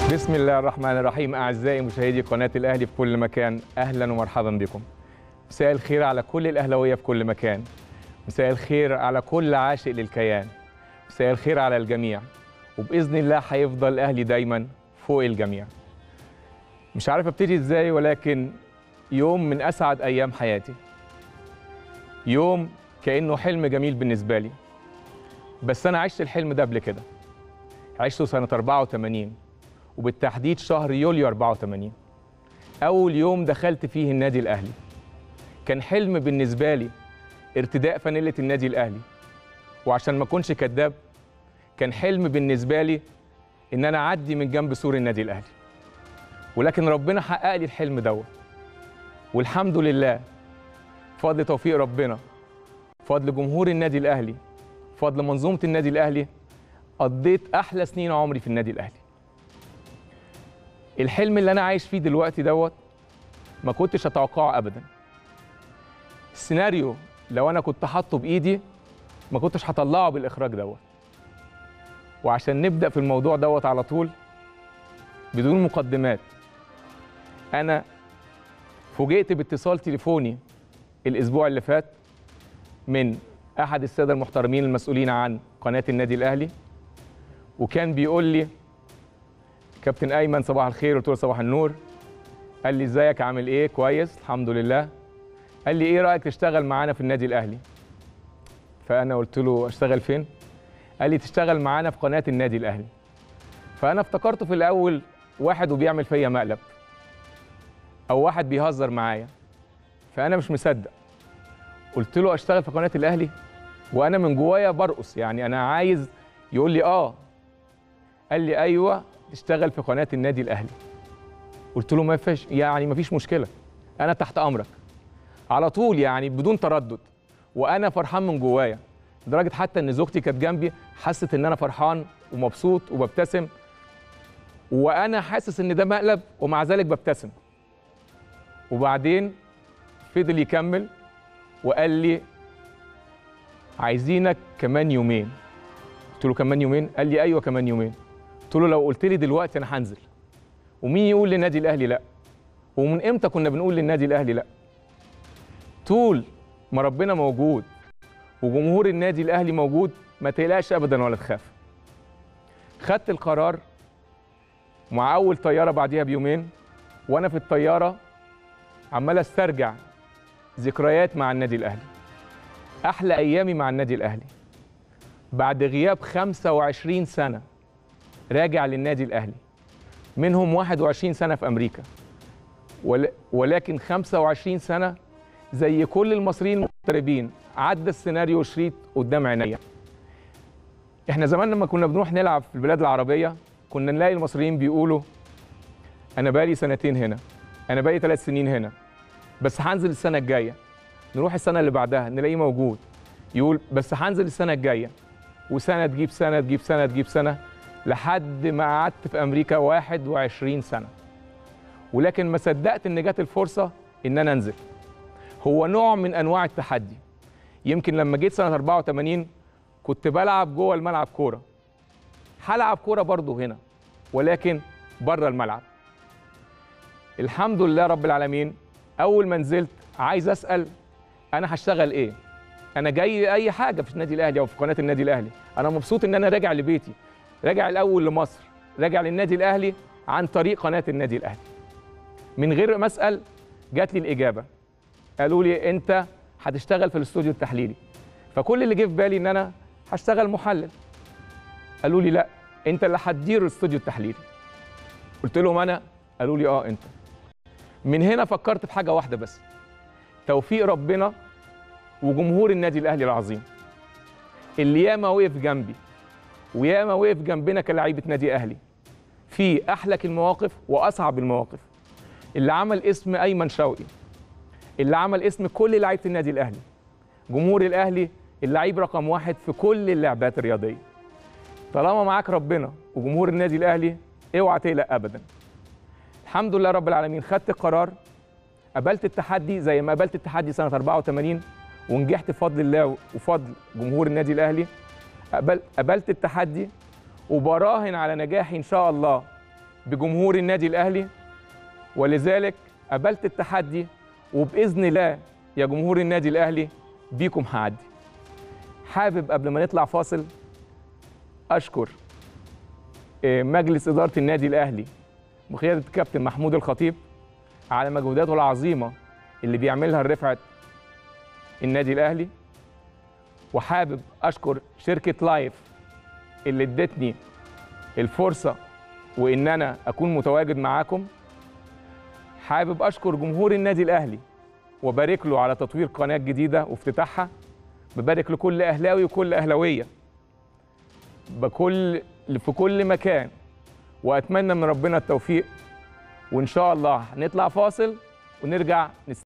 بسم الله الرحمن الرحيم أعزائي مشاهدي قناة الأهلي في كل مكان أهلا ومرحبا بكم مساء الخير على كل الأهلاوية في كل مكان مساء الخير على كل عاشق للكيان مساء الخير على الجميع وبإذن الله هيفضل الأهلي دايما فوق الجميع مش عارف ابتدي ازاي ولكن يوم من أسعد أيام حياتي يوم كأنه حلم جميل بالنسبة لي بس أنا عشت الحلم ده قبل كده عشته سنة 84 وبالتحديد شهر يوليو 84 أول يوم دخلت فيه النادي الأهلي كان حلم بالنسبة لي ارتداء فانيلة النادي الأهلي وعشان ما أكونش كذاب كان حلم بالنسبة لي إن أنا أعدي من جنب سور النادي الأهلي ولكن ربنا حقق لي الحلم دوت والحمد لله فضل توفيق ربنا فضل جمهور النادي الأهلي فضل منظومة النادي الأهلي قضيت أحلى سنين عمري في النادي الأهلي الحلم اللي انا عايش فيه دلوقتي دوت ما كنتش اتوقعه ابدا السيناريو لو انا كنت حاطه بايدي ما كنتش هطلعه بالاخراج دوت وعشان نبدا في الموضوع دوت على طول بدون مقدمات انا فوجئت باتصال تليفوني الاسبوع اللي فات من احد الساده المحترمين المسؤولين عن قناه النادي الاهلي وكان بيقول لي كابتن ايمن صباح الخير قلت له صباح النور قال لي ازيك عامل ايه كويس الحمد لله قال لي ايه رايك تشتغل معانا في النادي الاهلي فانا قلت له اشتغل فين قال لي تشتغل معانا في قناه النادي الاهلي فانا افتكرته في الاول واحد وبيعمل فيا مقلب او واحد بيهزر معايا فانا مش مصدق قلت له اشتغل في قناه الاهلي وانا من جوايا برقص يعني انا عايز يقول لي اه قال لي ايوه تشتغل في قناه النادي الاهلي قلت له ما فيش يعني ما فيش مشكله انا تحت امرك على طول يعني بدون تردد وانا فرحان من جوايا لدرجه حتى ان زوجتي كانت جنبي حست ان انا فرحان ومبسوط وببتسم وانا حاسس ان ده مقلب ومع ذلك ببتسم وبعدين فضل يكمل وقال لي عايزينك كمان يومين قلت له كمان يومين قال لي ايوه كمان يومين قلت له لو قلت لي دلوقتي انا هنزل ومين يقول للنادي الاهلي لا ومن امتى كنا بنقول للنادي الاهلي لا طول ما ربنا موجود وجمهور النادي الاهلي موجود ما تقلقش ابدا ولا تخاف خدت القرار مع اول طياره بعديها بيومين وانا في الطياره عمال استرجع ذكريات مع النادي الاهلي احلى ايامي مع النادي الاهلي بعد غياب 25 سنه راجع للنادي الاهلي منهم 21 سنه في امريكا ول- ولكن 25 سنه زي كل المصريين المغتربين عدى السيناريو شريط قدام عينيا احنا زمان لما كنا بنروح نلعب في البلاد العربيه كنا نلاقي المصريين بيقولوا انا بقالي سنتين هنا انا بقالي ثلاث سنين هنا بس هنزل السنه الجايه نروح السنه اللي بعدها نلاقيه موجود يقول بس هنزل السنه الجايه وسنه تجيب سنه تجيب سنه تجيب سنه لحد ما قعدت في امريكا 21 سنه ولكن ما صدقت ان جت الفرصه ان انا انزل هو نوع من انواع التحدي يمكن لما جيت سنه 84 كنت بلعب جوه الملعب كوره هلعب كوره برضه هنا ولكن بره الملعب الحمد لله رب العالمين اول ما نزلت عايز اسال انا هشتغل ايه انا جاي اي حاجه في النادي الاهلي او في قناه النادي الاهلي انا مبسوط ان انا راجع لبيتي راجع الاول لمصر راجع للنادي الاهلي عن طريق قناه النادي الاهلي من غير ما اسال جات لي الاجابه قالوا لي انت هتشتغل في الاستوديو التحليلي فكل اللي جه في بالي ان انا هشتغل محلل قالوا لي لا انت اللي هتدير الاستوديو التحليلي قلت لهم انا قالوا لي اه انت من هنا فكرت في حاجه واحده بس توفيق ربنا وجمهور النادي الاهلي العظيم اللي ياما وقف جنبي وياما وقف جنبنا كلاعيبه نادي اهلي في احلك المواقف واصعب المواقف اللي عمل اسم ايمن شوقي اللي عمل اسم كل لعيبه النادي الاهلي جمهور الاهلي اللعيب رقم واحد في كل اللعبات الرياضيه طالما معاك ربنا وجمهور النادي الاهلي اوعى تقلق ابدا الحمد لله رب العالمين خدت قرار قبلت التحدي زي ما قبلت التحدي سنه 84 ونجحت بفضل الله وفضل جمهور النادي الاهلي قبل قبلت التحدي وبراهن على نجاحي ان شاء الله بجمهور النادي الاهلي ولذلك قبلت التحدي وباذن الله يا جمهور النادي الاهلي بيكم هعدي حابب قبل ما نطلع فاصل اشكر آه، مجلس اداره النادي الاهلي بقياده الكابتن محمود الخطيب على مجهوداته العظيمه اللي بيعملها لرفعه النادي الاهلي وحابب اشكر شركه لايف اللي ادتني الفرصه وان انا اكون متواجد معاكم حابب اشكر جمهور النادي الاهلي وبارك له على تطوير قناه جديده وافتتاحها ببارك لكل اهلاوي وكل اهلاويه بكل في كل مكان واتمنى من ربنا التوفيق وان شاء الله هنطلع فاصل ونرجع نست...